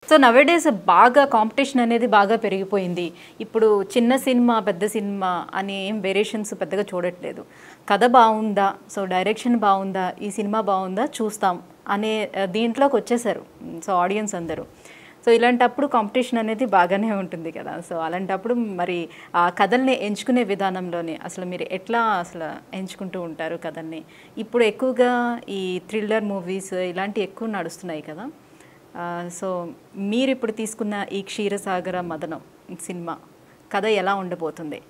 So nowadays బాగా competition అనేది బాగా పెరిగిపోయింది ఇప్పుడు చిన్న సినిమా పెద్ద సినిమా అని ఏం వేరియేషన్స్ పెద్దగా చూడట్లేదు కథ బాగుందా సో డైరెక్షన్ బాగుందా ఈ సినిమా బాగుందా చూస్తాం అనే ఆ, దీంట్లోకి వచ్చేసారు సో ఆడియన్స్ అందరూ సో ఇలాంటప్పుడు కాంపిటీషన్ అనేది బాగానే ఉంటుంది కదా సో అలాంటప్పుడు మరి ఆ కథల్ని ఎంచుకునే విధానంలోనే అసలు మీరు ఎట్లా అసలు ఎంచుకుంటూ ఉంటారు కథల్ని ఇప్పుడు ఎక్కువగా ఈ థ్రిల్లర్ మూవీస్ ఇలాంటివి ఎక్కువ నడుస్తున్నాయి కదా ఆ, సో మీరు ఇప్పుడు తీసుకున్న ఈ క్షీరసాగర మదనం సినిమా కథ ఎలా ఉండబోతుంది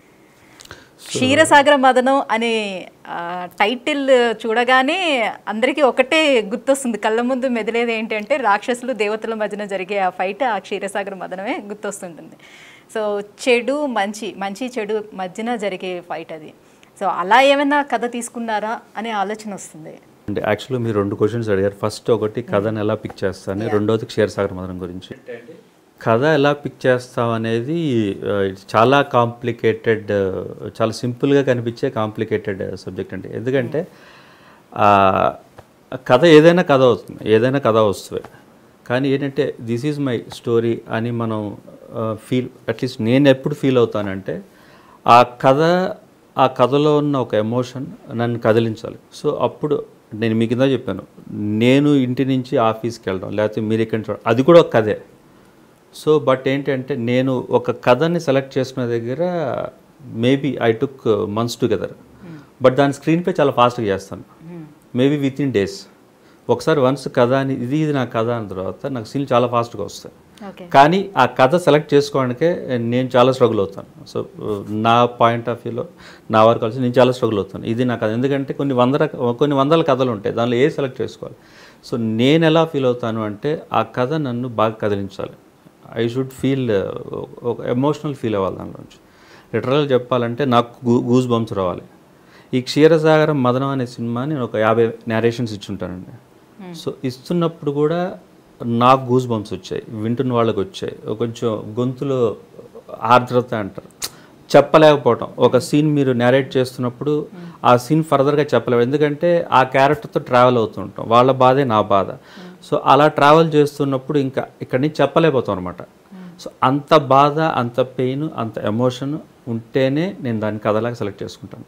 క్షీరసాగర మదనం అనే ఆ, టైటిల్ చూడగానే అందరికీ ఒకటే గుర్తొస్తుంది కళ్ళ ముందు మెదిలేది ఏంటంటే రాక్షసులు దేవతల మధ్యన జరిగే ఆ ఫైట్ ఆ క్షీరసాగర మదనమే గుర్తొస్తుంటుంది సో చెడు మంచి మంచి చెడు మధ్యన జరిగే ఫైట్ అది సో అలా ఏమైనా కథ తీసుకున్నారా అనే ఆలోచన వస్తుంది అంటే యాక్చువల్లీ మీరు రెండు క్వశ్చన్స్ అడిగారు ఫస్ట్ ఒకటి కథను ఎలా పిక్ చేస్తాను రెండోది క్షీరసాగర మదనం గురించి కథ ఎలా పిక్ చేస్తాం అనేది ఆ, ఇది చాలా కాంప్లికేటెడ్ చాలా సింపుల్గా కనిపించే కాంప్లికేటెడ్ సబ్జెక్ట్ అండి ఎందుకంటే ఆ, కథ ఏదైనా కథ అవుతుంది ఏదైనా కథ వస్తుంది కానీ ఏంటంటే దిస్ ఈజ్ మై స్టోరీ అని మనం ఫీల్ అట్లీస్ట్ నేను ఎప్పుడు ఫీల్ అవుతానంటే ఆ కథ ఆ కథలో ఉన్న ఒక ఎమోషన్ నన్ను కదిలించాలి సో అప్పుడు నేను మీ కింద చెప్పాను నేను ఇంటి నుంచి ఆఫీస్కి వెళ్ళడం లేకపోతే మీరు ఇక్కడ నుంచి అది కూడా ఒక కథే సో బట్ ఏంటంటే నేను ఒక కథని సెలెక్ట్ చేసుకునే దగ్గర maybe I took months together but దాని స్క్రీన్ పే చాలా ఫాస్ట్గా చేస్తాను మేబీ విత్ ఇన్ డేస్ ఒకసారి వన్స్ కథ అని ఇది ఇది నా కథ అన్న తర్వాత నాకు సీన్ చాలా ఫాస్ట్గా వస్తాయి ఓకే కానీ ఆ కథ సెలెక్ట్ చేసుకోవడానికే నేను చాలా స్ట్రగుల్ అవుతాను సో నా పాయింట్ ఆఫ్ వ్యూలో నా వరకు కలిసి నేను చాలా స్ట్రగుల్ అవుతాను ఇది నా కథ ఎందుకంటే కొన్ని వంద రక- కొన్ని వందల కథలు ఉంటాయి దానిలో ఏ సెలెక్ట్ చేసుకోవాలి సో నేను ఎలా ఫీల్ అవుతాను అంటే ఆ కథ నన్ను బాగా కదిలించాలి ఐ షుడ్ ఫీల్ ఒక ఎమోషనల్ ఫీల్ అవ్వాలి దానిలోంచి లిటరల్గా చెప్పాలంటే నాకు గూస్ బంప్స్ రావాలి ఈ క్షీరసాగరం మదనం అనే సినిమా నేను ఒక యాభై నేరేషన్స్ ఇచ్చుంటానండి సో ఇస్తున్నప్పుడు కూడా నాకు గూస్ బంప్స్ వచ్చాయి వింటున్న వాళ్ళకి వచ్చాయి ఒక కొంచెం గొంతులో ఆర్ద్రత అంటారు చెప్పలేకపోవటం ఒక సీన్ మీరు నేరేట్ చేస్తున్నప్పుడు ఆ సీన్ ఫర్దర్గా చెప్పలేము ఎందుకంటే ఆ క్యారెక్టర్తో ట్రావెల్ అవుతుంటాం వాళ్ళ బాధే నా బాధ సో అలా ట్రావెల్ చేస్తున్నప్పుడు ఇంకా ఇక్కడి నుంచి చెప్పలేకపోతాం అనమాట సో అంత బాధ అంత పెయిన్ అంత ఎమోషన్ ఉంటేనే నేను దాన్ని కథలాగా సెలెక్ట్ చేసుకుంటాను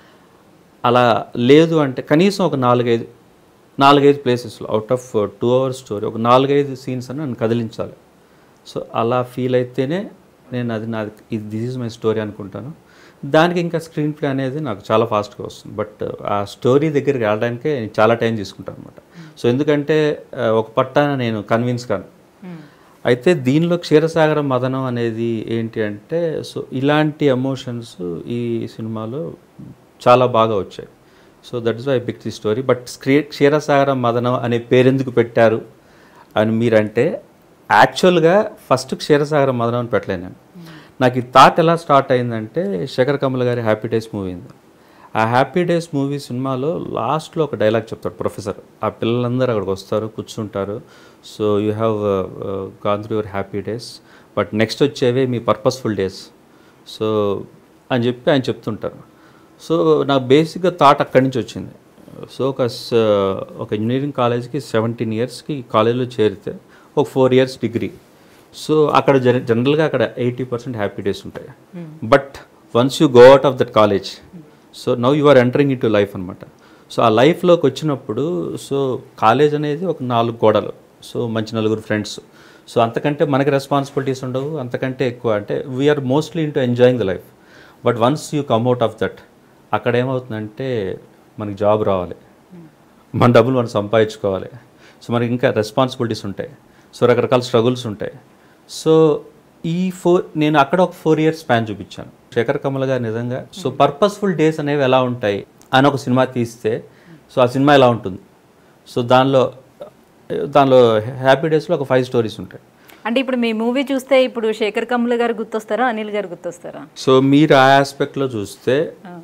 అలా లేదు అంటే కనీసం ఒక నాలుగైదు నాలుగైదు ప్లేసెస్లో out of two hours story ఒక నాలుగైదు సీన్స్ అని నన్ను కదిలించాలి సో అలా ఫీల్ అయితేనే నేను అది నాది ఇది దిస్ ఇస్ మై స్టోరీ అనుకుంటాను దానికి ఇంకా స్క్రీన్ ప్లే అనేది నాకు చాలా ఫాస్ట్గా వస్తుంది బట్ ఆ స్టోరీ దగ్గరికి వెళ్ళడానికే నేను చాలా టైం తీసుకుంటాను అనమాట సో ఎందుకంటే ఆ, ఒక పట్టాన నేను కన్విన్స్ కాను అయితే దీనిలో క్షీరసాగర మదనం అనేది ఏంటి అంటే సో ఇలాంటి ఎమోషన్స్ ఈ సినిమాలో చాలా బాగా వచ్చాయి so that is I pick the story but క్షీ క్షీరసాగర మదనం అనే పేరెందుకు పెట్టారు అని మీరంటే యాక్చువల్గా ఫస్ట్ క్షీరసాగర మదనం అని పెట్టలేను నేను నాకు ఈ థాట్ ఎలా స్టార్ట్ అయిందంటే శేఖర్ కమల్ గారి హ్యాపీ డేస్ మూవీ ఉంది ఆ హ్యాపీ డేస్ మూవీ సినిమాలో లాస్ట్లో ఒక డైలాగ్ చెప్తాడు ప్రొఫెసర్ ఆ పిల్లలందరూ అక్కడికి వస్తారు కూర్చుంటారు so you have gone through your happy days but next వచ్చేవే మీ పర్పస్ఫుల్ డేస్ సో అని చెప్పి ఆయన చెప్తుంటారు సో నాకు బేసిక్గా థాట్ అక్కడి నుంచి వచ్చింది సో ఒక స- ఒక ఇంజనీరింగ్ కాలేజ్కి సెవెంటీన్ ఇయర్స్కి కాలేజ్లో చేరితే ఒక ఫోర్ ఇయర్స్ డిగ్రీ సో అక్కడ జన జనరల్గా అక్కడ ఎయిటీ పర్సెంట్ హ్యాపీ డేస్ ఉంటాయి but once you go out of that college so now you are entering into life అనమాట సో ఆ లైఫ్లోకి వచ్చినప్పుడు సో కాలేజ్ అనేది ఒక నాలుగు గోడలు సో మంచి నలుగురు ఫ్రెండ్స్ సో అంతకంటే మనకి రెస్పాన్సిబిలిటీస్ ఉండవు అంతకంటే ఎక్కువ అంటే we are mostly into enjoying the life but once you come out of that అక్కడ ఏమవుతుందంటే మనకి జాబ్ రావాలి మన డబ్బులు మనం సంపాదించుకోవాలి సో మనకి ఇంకా రెస్పాన్సిబిలిటీస్ ఉంటాయి సో రకరకాల స్ట్రగుల్స్ ఉంటాయి సో ఈ ఫోర్ నేను అక్కడ ఒక ఫోర్ ఇయర్స్ స్పాన్ చూపించాను శేఖర్ కమల్ గారు నిజంగా సో పర్పస్ఫుల్ డేస్ అనేవి ఎలా ఉంటాయి అని ఒక సినిమా తీస్తే సో ఆ సినిమా ఎలా ఉంటుంది సో దానిలో దానిలో హ్యాపీ డేస్లో ఒక ఫైవ్ స్టోరీస్ ఉంటాయి అంటే ఇప్పుడు మీ మూవీ చూస్తే ఇప్పుడు శేఖర్ కమ్ముల గారు గుర్తొస్తారా అనిల్ గారు గుర్తొస్తారా సో మీరు ఆ ఆస్పెక్ట్లో చూస్తే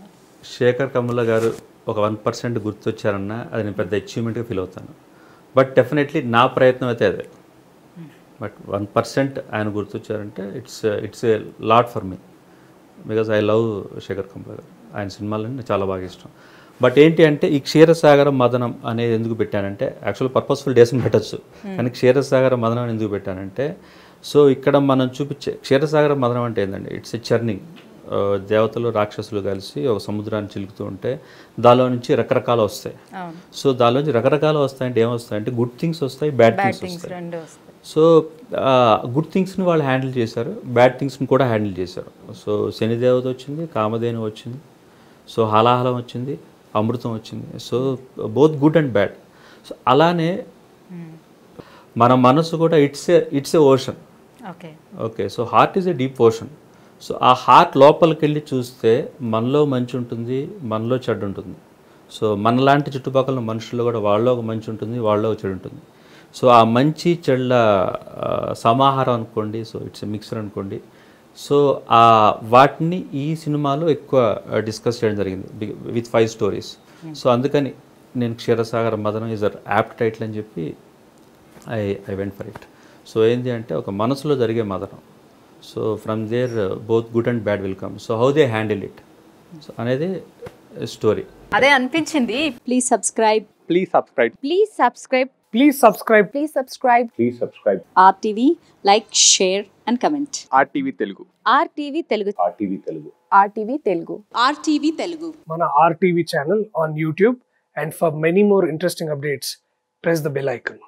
శేఖర్ కమ్ముల గారు ఒక వన్ పర్సెంట్ గుర్తొచ్చారన్న అది నేను పెద్ద అచీవ్మెంట్గా ఫీల్ అవుతాను బట్ డెఫినెట్లీ నా ప్రయత్నం అయితే అదే బట్ వన్ పర్సెంట్ ఆయన గుర్తొచ్చారంటే it's it's a lot for me because I love Shekhar Kammula గారు ఆయన సినిమాలని నాకు చాలా బాగా ఇష్టం బట్ ఏంటి అంటే ఈ క్షీరసాగర మదనం అనేది ఎందుకు పెట్టానంటే యాక్చువల్ పర్పస్ఫుల్ డేస్ని పెట్టచ్చు కానీ క్షీరసాగర మదనం అని ఎందుకు పెట్టానంటే సో ఇక్కడ మనం చూపించే క్షీరసాగర మదనం అంటే ఏంటంటే ఇట్స్ ఎ చర్నింగ్ దేవతలు రాక్షసులు కలిసి ఒక సముద్రాన్ని చిలుకుతూ ఉంటే దానిలో నుంచి రకరకాలు వస్తాయి అవును సో దానిలో నుంచి రకరకాలు వస్తాయంటే ఏమొస్తాయంటే గుడ్ థింగ్స్ వస్తాయి బ్యాడ్ థింగ్స్ థింగ్స్ వస్తాయి రెండు వస్తాయి సో గుడ్ థింగ్స్ని వాళ్ళు హ్యాండిల్ చేశారు బ్యాడ్ థింగ్స్ని కూడా హ్యాండిల్ చేశారు సో శనిదేవత వచ్చింది కామధేను వచ్చింది సో హలాహలం వచ్చింది అమృతం వచ్చింది so both good and bad so అలానే మన మనసు కూడా it's a it's a ocean okay okay so heart is a deep ocean so ఆ హార్ట్ లోపలికి వెళ్ళి చూస్తే మనలో మంచి ఉంటుంది మనలో చెడు ఉంటుంది సో మనలాంటి చుట్టుపక్కల మనుషుల్లో కూడా వాళ్ళలో ఒక మంచి ఉంటుంది వాళ్ళలో ఒక చెడు ఉంటుంది సో ఆ మంచి చెడుల ఆ, సమాహారం అనుకోండి సో ఇట్స్ మిక్సర్ అనుకోండి సో ఆ వాటిని ఈ సినిమాలో ఎక్కువ డిస్కస్ చేయడం జరిగింది విత్ ఫైవ్ స్టోరీస్ సో అందుకని నేను క్షీరసాగర మదనం ఇస్ అర్ యాప్ట్ టైటిల్ అని చెప్పి I I went for it so ఏంటి అంటే ఒక మనసులో జరిగే మదనం so from there both good and bad will come so how they handle it so అనేది స్టోరీ అదే అనిపించింది Please subscribe. Please subscribe. Please subscribe. Please subscribe. Please subscribe. Please subscribe. RTV, like, share, and comment. RTV Telugu. RTV Telugu. RTV Telugu. RTV Telugu. RTV Telugu. మన RTV channel on YouTube. And for many more interesting updates, press the bell icon.